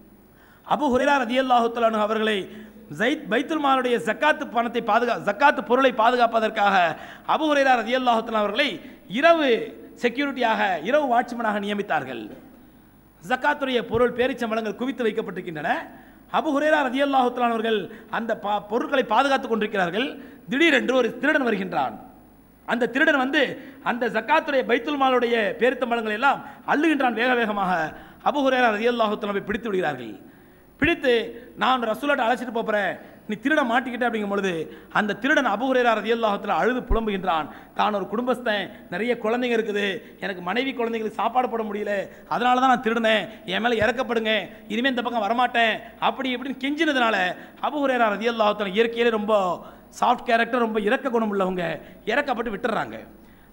அபு ஹுரைரா ரதியல்லாஹு தஆலா அவர்களை ஜைத் பைத்துல் மாலுடைய ஜக்காத்து பணத்தை பாதுகா ஜக்காத்து பொருளை பாதுகாப்பதற்காக அபு ஹுரைரா ரதியல்லாஹு தஆலா அவர்களை இரவு செக்யூரிட்டியாக இரவு வாட்ச்மேனாக நியமித்தார்கள் ஜக்காத்துடைய பொருள் பேரிச்சம்பளங்கள் குவித்து வைக்கப்பட்டிருக்கின்றன அபு ஹுரேரா ரதியல்லாஹு தஆலா அவர்கள் அந்த பா- பொருட்களை பாதுகாத்துக் கொண்டிருக்கிறார்கள் திடீரென்று ஒரு திருடன் வருகின்றான் அந்த திருடன் வந்து அந்த ஜக்காத்துடைய பைத்துல் மாலுடைய பேரித்தம்பளங்களை எல்லாம் அள்ளுகின்றான் வேக வேகமாக அபு ஹுரேரா ரதியல்லாஹு தஆலாவை பிடித்து விடுகிறார்கள் பிடித்து நான் ரசூலாட்ட அழைச்சிட்டு போகிறேன் நீ திருட மாட்டிக்கிட்ட அப்படிங்கும் பொழுது அந்த திருடன் அபுஹுரேரா ரதியல்லாஹத்தில் அழுது புலம்புகின்றான் தான் ஒரு குடும்பஸ்தன் நிறைய குழந்தைங்க இருக்குது எனக்கு மனைவி குழந்தைங்களுக்கு சாப்பாடு போட முடியல அதனால தான் நான் திருடினேன் என் மேலே இறக்கப்படுங்க இனிமேல் இந்த பக்கம் வரமாட்டேன் அப்படி இப்படின்னு கெஞ்சினதுனால அபுஹுரேரா ரதியல்லாஹத்தில் இயற்கையிலே ரொம்ப சாஃப்ட் கேரக்டர் ரொம்ப இறக்க குணம் உள்ளவங்க இறக்கப்பட்டு விட்டுறாங்க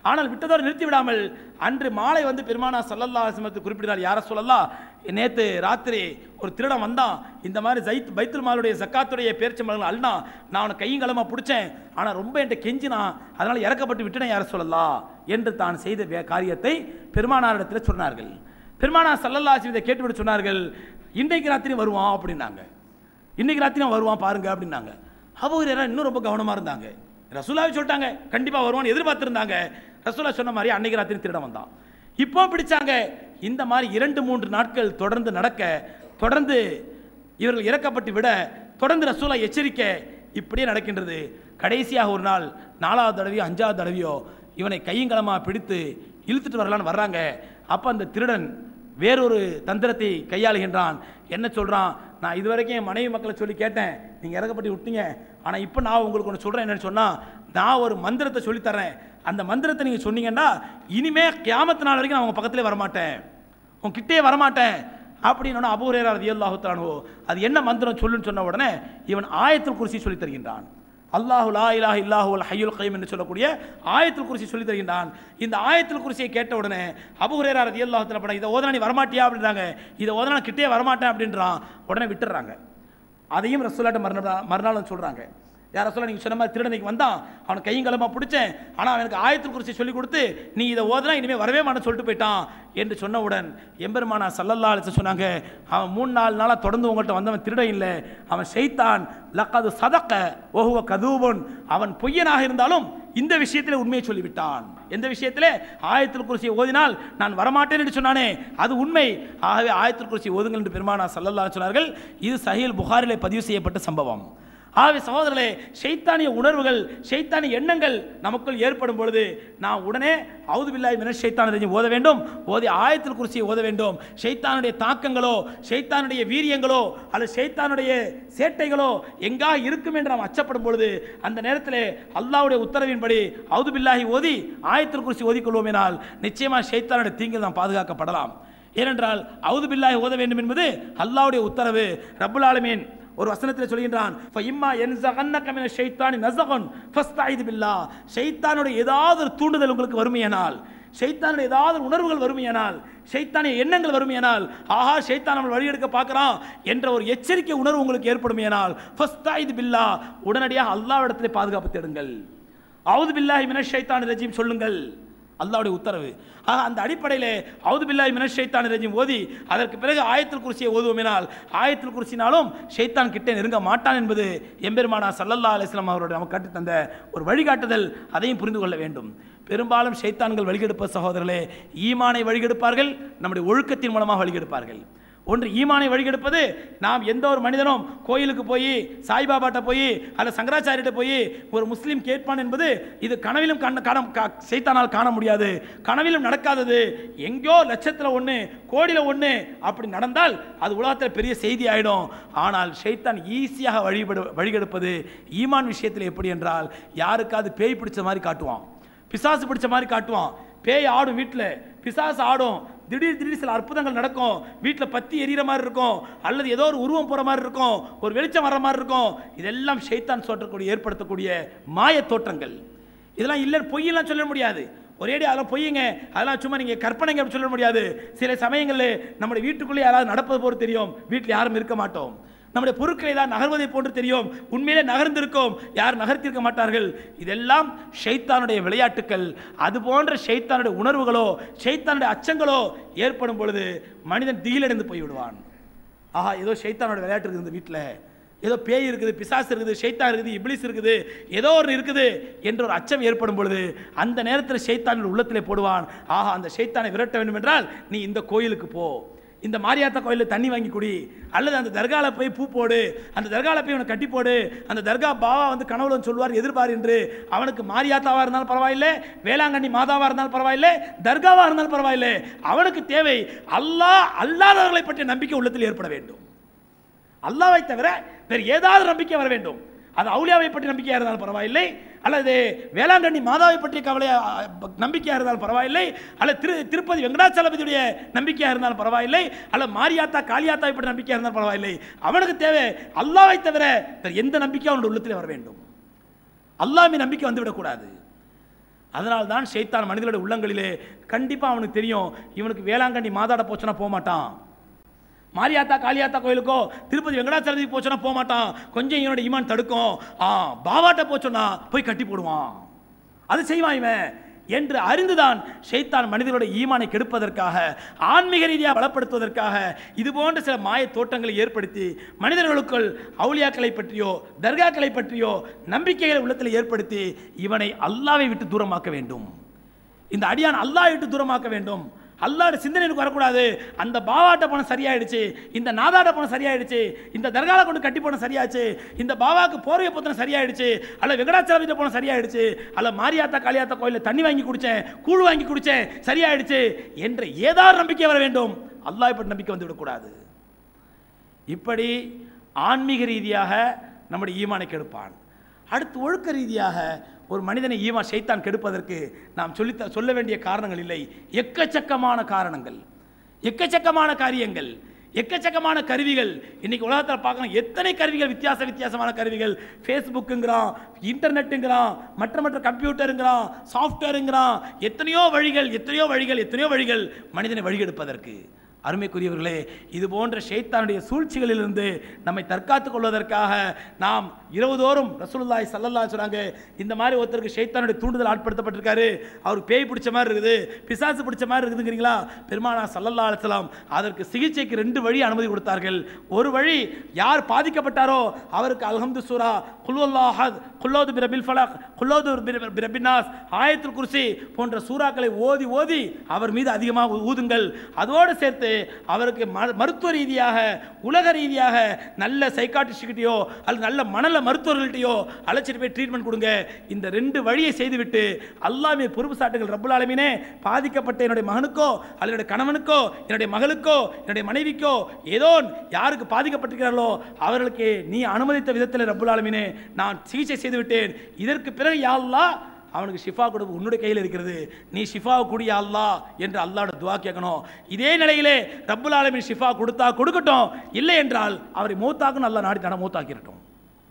ஆனால் விட்டதோடு நிறுத்தி விடாமல் அன்று மாலை வந்து பெருமானா சல்லல்லா அலிஸ்மத்து குறிப்பிட்டார் யார சொல்லலாம் நேற்று ராத்திரி ஒரு திருடன் வந்தான் இந்த மாதிரி ஜைத் பைத்துல் மாலுடைய சக்காத்துடைய பேரிச்சம்பழங்கள் அல்னா நான் அவனை கையும் களமாக பிடிச்சேன் ஆனால் ரொம்ப என்கிட்ட கெஞ்சினான் அதனால் இறக்கப்பட்டு விட்டுனேன் யார சொல்லலாம் என்று தான் செய்த வே- காரியத்தை பெருமானாரிடத்தில் சொன்னார்கள் பெருமானா சல்லல்லா அலிஸ்லம் இதை கேட்டுவிட்டு சொன்னார்கள் இன்றைக்கு ராத்திரி வருவான் அப்படின்னாங்க இன்னைக்கு ராத்திரி அவன் வருவான் பாருங்க அப்படின்னாங்க அபு ஹுரைரா இன்னும் ரொம்ப கவனமா இருந்தாங்க ரசூலாவே சொல்லிட்டாங்க கண்டிப்பா வருவான்னு எதிர்பார்த்திருந்தாங்க ரசூலா சொன்ன மாதிரி அன்னைக்கு ராத்திரி திருட வந்தான் இப்போ பிடிச்சாங்க இந்த மாதிரி இரண்டு மூன்று நாட்கள் தொடர்ந்து நடக்க தொடர்ந்து இவர்கள் இறக்கப்பட்டு விட தொடர்ந்து ரசூலா எச்சரிக்கை இப்படியே நடக்கின்றது கடைசியாக ஒரு நாள் நாலாவது தடவையோ அஞ்சாவது தடவையோ இவனை கையங்களமா பிடித்து இழுத்துட்டு வரலான்னு வர்றாங்க அப்போ அந்த திருடன் வேறொரு தந்திரத்தை கையாளுகின்றான் என்ன சொல்றான் நான் இதுவரைக்கும் என் மனைவி மக்களை சொல்லி கேட்டேன் நீங்க இறக்கப்பட்டு விட்டீங்க ஆனா இப்போ நான் உங்களுக்கு ஒன்று சொல்றேன் என்னன்னு சொன்னா நான் ஒரு மந்திரத்தை சொல்லித் தர்றேன் அந்த மந்திரத்தை நீங்க சொன்னீங்கன்னா இனிமே கியாமத்து நாள் வரைக்கும் நான் உங்க பக்கத்திலே வரமாட்டேன் உன் கிட்டே வரமாட்டேன் அப்படின்னு அபூரேரா ரதியல்லாஹு தானுவோ அது என்ன மந்திரம் சொல்லுன்னு சொன்ன உடனே இவன் ஆயத்தில் குருசி சொல்லித் தருகின்றான் அல்லாஹு லா இலாஹ இல்லாஹு அல் ஹய்யுல் கைம் என்று சொல்லக்கூடிய ஆயத்தில் குருசி சொல்லி தருகின்றான் இந்த ஆயத்தில் குருசியை கேட்ட உடனே அபுஹுரேரா ரதியல்லாஹு தஆலா படம் இதை ஓதனா நீ வரமாட்டியா அப்படின்றாங்க இதை ஓதனா நான் கிட்டே வரமாட்டேன் அப்படின்றான் உடனே விட்டுறாங்க அதையும் ரசூலாட்ட மறுநாள் மறுநாள் சொல்றாங்க யார் ரசூலா நீங்கள் சொன்ன மாதிரி திருடனைக்கு வந்தான் அவனை கையும் களமா பிடிச்சேன் ஆனால் அவனுக்கு ஆயத்தில் குறித்து சொல்லி கொடுத்து நீ இதை ஓதுனா இனிமேல் வரவே மாட்டேன்னு சொல்லிட்டு போயிட்டான் என்று சொன்னவுடன் எம்பெருமானா சல்லல்லா அலிச சொன்னாங்க அவன் மூணு நாலு நாளாக தொடர்ந்து உங்கள்கிட்ட வந்தவன் திருடன் இல்லை அவன் ஷைத்தான் லக்கது சதக்க ஓஹுவ கதூபன் அவன் பொய்யனாக இருந்தாலும் இந்த விஷயத்தில் உண்மையை சொல்லிவிட்டான் எந்த விஷயத்திலே ஆயத்தில் குருசியை ஓதினால் நான் வரமாட்டேன் என்று சொன்னானே அது உண்மை ஆகவே ஆயத்தில் குருசி ஓதுங்கள் என்று பெருமானா சல்லல்லா சொன்னார்கள் இது சஹீல் புகாரிலே பதிவு செய்யப்பட்ட சம்பவம் ஆகவே சகோதரர்களே ஷைத்தானிய உணர்வுகள் ஷைத்தானிய எண்ணங்கள் நமக்குள் ஏற்படும் பொழுது நான் உடனே அவுது பில்லாய் மின ஷைத்தான ஓத வேண்டும் ஓதி ஆயத்தில் குருசியை ஓத வேண்டும் ஷைத்தானுடைய தாக்கங்களோ ஷைத்தானுடைய வீரியங்களோ அல்லது ஷைத்தானுடைய சேட்டைகளோ எங்கா இருக்கும் என்று நாம் அச்சப்படும் பொழுது அந்த நேரத்தில் அல்லாஹ்வுடைய உத்தரவின்படி அவுது பில்லாஹி ஓதி ஆயத்தில் குருசி ஓதிக்கொள்வோமேனால் நிச்சயமாக ஷைத்தானுடைய தீங்கில் நாம் பாதுகாக்கப்படலாம் ஏனென்றால் அவுது பில்லாஹி ஓத வேண்டும் என்பது அல்லாஹ்வுடைய உத்தரவு ரப்புல் ஆலமீன் ஒரு வசனத்தில் சொல்கின்றான் ஃபஇம்மா யன்ஸகன்னக மின ஷைத்தானி நஸகன் ஃபஸ்தஈது பில்லாஹ் ஷைத்தானுடைய ஏதாவது ஒரு தூண்டுதல் உங்களுக்கு வறுமையானால் ஷைத்தானுடைய ஏதாவது ஒரு உணர்வுகள் வறுமையானால் ஷைத்தானிய எண்ணங்கள் வறுமையானால் ஆஹா ஷைத்தான் நம்ம வழியெடுக்க பார்க்கறான் என்ற ஒரு எச்சரிக்கை உணர்வு உங்களுக்கு ஏற்படுமையானால் ஃபஸ்தஈது பில்லாஹ் உடனடியாக அல்லாஹ்விடத்திலே பாதுகாப்பு தேடுங்கள் அவுது பில்லாஹி மினஷ் ஷைத்தானி ரஜீம் சொல்லுங்கள் அல்லாஹ்வுடைய உத்தரவு ஆக அந்த அடிப்படையிலே அவுது பில்லாஹி மினஷ் ஷைத்தானி ரஜீம் ஓதி அதற்கு பிறகு ஆயத்தில் குர்சியை ஓதுவோமினால் ஆயத்தில் குர்சினாலும் ஷைத்தான் கிட்டே நெருங்க மாட்டான் என்பது எம்பெருமானா சல்லல்லா அலிஸ்லாம் அவரோட நமக்கு கற்றுத் தந்த ஒரு வழிகாட்டுதல் அதையும் புரிந்து கொள்ள வேண்டும் பெரும்பாலும் ஷைத்தான்கள் வழிகெடுப்ப சகோதரர்களே ஈமானை வழிகெடுப்பார்கள் நம்முடைய ஒழுக்கத்தின் மூலமாக வழிகெடுப்பார்கள் ஒன்று ஈமானை வழிகெடுப்பது நாம் எந்த ஒரு மனிதனும் கோயிலுக்கு போய் சாய்பாபாட்ட போய் அல்ல சங்கராச்சாரியிட்ட போய் ஒரு முஸ்லீம் கேட்பான் என்பது இது கனவிலும் கண்ண காண கா- சைத்தானால் காண முடியாது கனவிலும் நடக்காதது எங்கேயோ லட்சத்தில் ஒன்று கோடியில் ஒன்று அப்படி நடந்தால் அது உலகத்தில் பெரிய செய்தி ஆயிடும் ஆனால் ஷைத்தான் ஈஸியாக வழிபடு வழிகெடுப்பது ஈமான் விஷயத்தில் எப்படி என்றால் யாருக்காவது பேய் பிடிச்ச மாதிரி காட்டுவான் பிசாசு பிடிச்ச மாதிரி காட்டுவான் பேய் ஆடும் வீட்டில் பிசாசு ஆடும் திடீர் திடீர் சில அற்புதங்கள் நடக்கும் வீட்டில் பத்தி எரியிற மாதிரி இருக்கும் அல்லது ஏதோ ஒரு உருவம் போகிற மாதிரி இருக்கும் ஒரு வெளிச்சம் வர மாதிரி இருக்கும் இதெல்லாம் ஷைத்தான் சோற்றக்கூடிய ஏற்படுத்தக்கூடிய மாய தோற்றங்கள் இதெல்லாம் இல்லை பொய்யெல்லாம் சொல்ல முடியாது ஒரேடி அதெல்லாம் பொய்யுங்க அதெல்லாம் சும்மா நீங்கள் கற்பனைங்க அப்படி சொல்ல முடியாது சில சமயங்களில் நம்முடைய வீட்டுக்குள்ளே யாராவது நடப்பது போல தெரியும் வீட்டில் யாரும் இருக்க மாட்டோம் நம்முடைய பொருட்களை தான் நகர்வதை போன்று தெரியும் உண்மையிலே நகர்ந்திருக்கும் யார் நகர்த்திருக்க மாட்டார்கள் இதெல்லாம் ஷைத்தானுடைய விளையாட்டுக்கள் அது போன்ற ஷைத்தானுடைய உணர்வுகளோ ஷைத்தானுடைய அச்சங்களோ ஏற்படும் பொழுது மனிதன் திகிலடைந்து போய்விடுவான் ஆஹா ஏதோ ஷைத்தானோட விளையாட்டு இருக்குது இந்த வீட்டில் ஏதோ பேய் இருக்குது பிசாசு இருக்குது ஷைத்தான் இருக்குது இப்ளிஸ் இருக்குது ஏதோ ஒன்று இருக்குது என்ற ஒரு அச்சம் ஏற்படும் பொழுது அந்த நேரத்தில் ஷைத்தான் உள்ளத்திலே போடுவான் ஆஹா அந்த ஷைத்தானை விரட்ட வேண்டும் என்றால் நீ இந்த கோயிலுக்கு போ இந்த மாரியாத்தா கோயிலில் தண்ணி வாங்கி குடி அல்லது அந்த தர்கால போய் பூ போடு அந்த தர்கால போய் அவனை கட்டி போடு அந்த தர்கா பாவா வந்து கனவுல வந்து சொல்வார் எதிர்பார் என்று அவனுக்கு மாரியாத்தாவா இருந்தாலும் பரவாயில்லை வேளாங்கண்ணி மாதாவா இருந்தாலும் பரவாயில்லை தர்காவா இருந்தாலும் பரவாயில்லை அவனுக்கு தேவை அல்லாஹ் அல்லாதவர்களை பற்றிய நம்பிக்கை உள்ளத்தில் ஏற்பட வேண்டும் அல்லாவை தவிர வேறு ஏதாவது நம்பிக்கை வர வேண்டும் அது அவுலியாவை பற்றி நம்பிக்கையாக இருந்தாலும் பரவாயில்லை அல்லது வேளாங்கண்ணி மாதாவை பற்றிய கவலையா நம்பிக்கையாக இருந்தாலும் பரவாயில்லை அல்லது திரு திருப்பதி வெங்கடாச்சலபதியுடைய நம்பிக்கையாக இருந்தாலும் பரவாயில்லை அல்லது மாரியாத்தா காளியாத்தாவை பற்றி நம்பிக்கையாக இருந்தாலும் பரவாயில்லை அவனுக்கு தேவை அல்லாவை தவிர வேறு எந்த நம்பிக்கையும் அவனுடைய உள்ளத்தில் வர வேண்டும் அல்லாஹ் மீது நம்பிக்கை வந்துவிடக்கூடாது அதனால் தான் ஷைத்தான் மனிதனுடைய உள்ளங்களிலே கண்டிப்பாக அவனுக்கு தெரியும் இவனுக்கு வேளாங்கண்ணி மாதாட போச்சுன்னா போக மாட்டான் மாரியாத்தா காளியாத்தா கோயிலுக்கோ திருப்பதி வெங்கடாச்சலத்துக்கு போச்சுன்னா போக மாட்டான் கொஞ்சம் இவனோட ஈமான் தடுக்கும் ஆ பாவாட்ட போச்சோன்னா போய் கட்டி போடுவான் அது செய்வான் இவன் என்று அறிந்துதான் ஷைத்தான் மனிதனுடைய ஈமானை கெடுப்பதற்காக ஆன்மீக ரீதியாக பலப்படுத்துவதற்காக இது போன்ற சில மாய தோற்றங்களை ஏற்படுத்தி மனிதர்களுக்குள் அவுளியாக்களை பற்றியோ தர்காக்களை பற்றியோ நம்பிக்கைகளை உள்ளத்தில் ஏற்படுத்தி இவனை அல்லாவை விட்டு தூரமாக்க வேண்டும் இந்த அடியான் அல்லாஹ் விட்டு தூரமாக்க வேண்டும் அல்லாட சிந்தனைக்கு வரக்கூடாது அந்த பாவாட்ட பணம் சரியாயிடுச்சு இந்த நாதாட்ட பணம் சரியாயிடுச்சு இந்த தர்கால கொண்டு கட்டி போன சரியாச்சு இந்த பாவாக்கு போர்வை பத்திரம் சரியாயிடுச்சு அல்ல வெங்கடாச்சலபதி போன சரியாயிடுச்சு அல்ல மாரியாத்தா காளியாத்தா கோயிலில் தண்ணி வாங்கி குடிச்சேன் கூழ் வாங்கி குடிச்சேன் சரியாயிடுச்சு என்ற ஏதாவது நம்பிக்கை வர வேண்டும் அல்லாஹ் இப்படி நம்பிக்கை வந்து விடக்கூடாது இப்படி ஆன்மீக ரீதியாக நம்முடைய ஈமானை கெடுப்பான் அடுத்து ஒழுக்க ரீதியாக ஒரு மனிதனை ஈமா ஷைத்தான் கெடுப்பதற்கு நாம் சொல்லி சொல்ல வேண்டிய காரணங்கள் இல்லை எக்கச்சக்கமான காரணங்கள் எக்கச்சக்கமான காரியங்கள் எக்கச்சக்கமான கருவிகள் இன்னைக்கு உலகத்தில் பார்க்கணும் எத்தனை கருவிகள் வித்தியாச வித்தியாசமான கருவிகள் ஃபேஸ்புக்குங்கிறான் இன்டர்நெட்டுங்கிறான் மற்ற மற்ற கம்ப்யூட்டருங்கிறான் சாஃப்ட்வேருங்கிறான் எத்தனையோ வழிகள் எத்தனையோ வழிகள் எத்தனையோ வழிகள் மனிதனை வழிகெடுப்பதற்கு அருமைக்குரியவர்களே இது போன்ற ஷைத்தானுடைய சூழ்ச்சிகளிலிருந்து நம்மை தற்காத்துக் கொள்வதற்காக நாம் இரவுதோறும் ரசூலுல்லாஹி ஸல்லல்லாஹு அலைஹி சொன்னாங்க இந்த மாதிரி ஒருத்தருக்கு ஷைத்தானுடைய தூண்டுதல் ஆட்படுத்தப்பட்டிருக்காரு அவருக்கு பேய் பிடிச்ச மாதிரி இருக்குது பிசாசு பிடிச்ச மாதிரி இருக்குதுங்கிறீங்களா பெருமானா ஸல்லல்லாஹு அலைஹி வஸல்லம் அதற்கு சிகிச்சைக்கு ரெண்டு வழி அனுமதி கொடுத்தார்கள் ஒரு வழி யார் பாதிக்கப்பட்டாரோ அவருக்கு அல்ஹம்து சூரா குல்வல்லாஹத் குல்லோது பிரபில் ஃபலக் குல்லோது பிரபின்னாஸ் ஆயத்துல் குர்சி போன்ற சூறாக்களை ஓதி ஓதி அவர் மீது அதிகமாக ஊ- ஊதுங்கள் அதோடு சேர்த்து அவருக்கு ம- மருத்துவ ரீதியாக உலக ரீதியாக நல்ல சைக்காட்ரிஸ்ட்கிட்டயோ அல்லது நல்ல மணல மருத்துவர்கள்ட்டையோ அழைச்சிட்டு போய் ட்ரீட்மெண்ட் கொடுங்க இந்த ரெண்டு வழியை செய்துவிட்டு அல்லாஹ் மீது பொறுப்பு சாட்டுங்கள் ரப்புல் ஆலமீனே பாதிக்கப்பட்ட என்னுடைய மகனுக்கோ அல்லது என்னுடைய கணவனுக்கோ என்னுடைய மகளுக்கோ என்னுடைய மனைவிக்கோ ஏதோ யாருக்கு பாதிக்கப்பட்டிருக்கிறார்களோ அவர்களுக்கு நீ அனுமதித்த விதத்தில் ரப்புல் ஆலமீனே நான் சிகிச்சை செய்து விட்டேன் இதற்கு பிறகு யா அல்லாஹ் அவனுக்கு ஷிஃபா கொடுப்பு உன்னுடைய கையில் இருக்கிறது நீ ஷிஃபா குடியா அல்லாஹ் என்று அல்லாஹ்வோட துவா கேட்கணும் இதே நிலையிலே ரப்புல் ஆலமீன் ஷிஃபா கொடுத்தா கொடுக்கட்டும் இல்லை என்றால் அவரை மூத்தாக்குன்னு அல்லாஹ் நாடி தட மூத்தாக்கிரட்டும்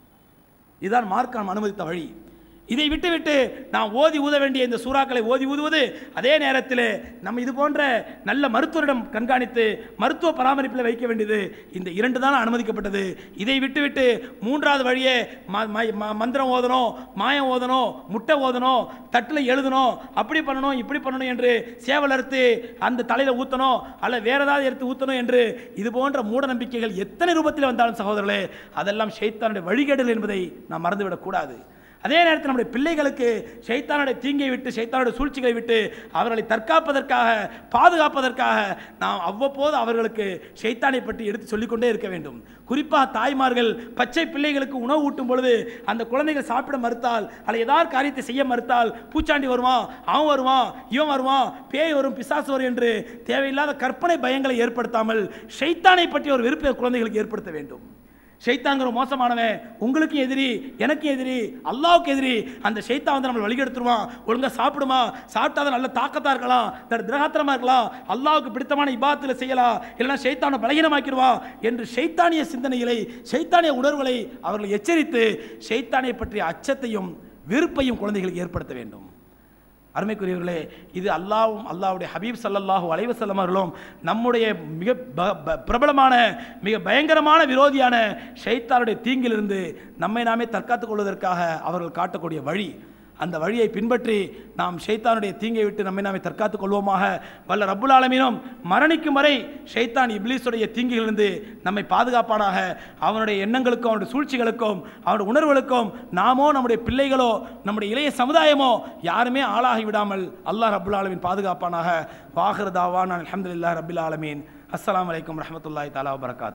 இதுதான் மார்க்கம் அனுமதித்த வழி இதை விட்டுவிட்டு நாம் ஓதி ஊத வேண்டிய இந்த சூறாக்களை ஓதி ஊதுவது அதே நேரத்தில் நம்ம இது போன்ற நல்ல மருத்துவரிடம் கண்காணித்து மருத்துவ பராமரிப்பில் வைக்க வேண்டியது இந்த இரண்டு தான் அனுமதிக்கப்பட்டது இதை விட்டுவிட்டு மூன்றாவது வழியே ம- ம- ம- மந்திரம் ஓதணும் மாயம் ஓதணும் முட்டை ஓதணும் தட்டில் எழுதணும் அப்படி பண்ணணும் இப்படி பண்ணணும் என்று சேவல் அறுத்து அந்த தலையில் ஊற்றணும் அல்ல வேற ஏதாவது எடுத்து ஊற்றணும் என்று இது போன்ற மூட நம்பிக்கைகள் எத்தனை ரூபத்தில் வந்தாலும் சகோதரர்களே அதெல்லாம் ஷைத்தானுடைய வழிகேடுகள் என்பதை நாம் மறந்துவிடக்கூடாது அதே நேரத்தில் நம்முடைய பிள்ளைகளுக்கு ஷைத்தானுடைய தீங்கை விட்டு ஷைத்தானுடைய சூழ்ச்சிகளை விட்டு அவர்களை தற்காப்பதற்காக பாதுகாப்பதற்காக நாம் அவ்வப்போது அவர்களுக்கு ஷைத்தானை பற்றி எடுத்து சொல்லிக்கொண்டே இருக்க வேண்டும் குறிப்பாக தாய்மார்கள் பச்சை பிள்ளைகளுக்கு உணவு ஊட்டும் பொழுது அந்த குழந்தைகள் சாப்பிட மறுத்தால் அல்ல ஏதாவது காரியத்தை செய்ய மறுத்தால் பூச்சாண்டி வருவான் அவன் வருவான் இவன் வருவான் பேய் வரும் பிசாசு வரும் என்று தேவையில்லாத கற்பனை பயங்களை ஏற்படுத்தாமல் ஷைத்தானை பற்றி ஒரு வெறுப்பை குழந்தைகளுக்கு ஏற்படுத்த வேண்டும் ஷைத்தாங்கிற மோசமானவன் உங்களுக்கும் எதிரி எனக்கும் எதிரி அல்லாவுக்கு எதிரி அந்த ஷைத்தான் வந்து நம்மளை வழிகெடுத்துருவான் ஒழுங்கா சாப்பிடுமா சாப்பிட்டா தான் நல்ல தாக்கத்தா இருக்கலாம் நல்ல திரகாத்திரமா இருக்கலாம் அல்லாவுக்கு பிடித்தமான இபாத்துல செய்யலாம் இல்லைன்னா ஷைத்தானை பலகீனமாக்கிடுவான் என்று ஷைத்தானிய சிந்தனைகளை ஷைத்தானிய உணர்வுகளை அவர்களை எச்சரித்து ஷைத்தானை பற்றிய அச்சத்தையும் வெறுப்பையும் குழந்தைகளுக்கு ஏற்படுத்த வேண்டும் அருமைக்குரியவர்களே இது அல்லாவும் அல்லாவுடைய ஹபீப் ஸல்லல்லாஹு அலைஹி வஸல்லம் அவர்களும் நம்முடைய மிக ப- ப- பிரபலமான மிக பயங்கரமான விரோதியான ஷைத்தானுடைய தீங்கிலிருந்து நம்மை நாமே தற்காத்துக் கொள்வதற்காக அவர்கள் காட்டக்கூடிய வழி அந்த வழியை பின்பற்றி நாம் ஷைத்தானுடைய தீங்கை விட்டு நம்மை நாமே தற்காத்துக் கொள்வோமாக வல்ல ரப்புல் ஆலமீனும் மரணிக்கும் வரை ஷைத்தான் இப்லீஸுடைய தீங்கிலிருந்து நம்மை பாதுகாப்பானாக அவனுடைய எண்ணங்களுக்கும் அவனுடைய சூழ்ச்சிகளுக்கும் அவனுடைய உணர்வுகளுக்கும் நாமோ நம்முடைய பிள்ளைகளோ நம்முடைய இளைய சமுதாயமோ யாருமே ஆளாகி விடாமல் அல்லாஹ் ரப்புல் ஆலமீன் பாதுகாப்பானாக வாஹர் தாவான் அல்ஹம்துலில்லாஹ் ரப்பில் ஆலமீன் அஸ்ஸலாமு அலைக்கும் ரஹ்மத்துல்லாஹி தஆலா வபரகாத்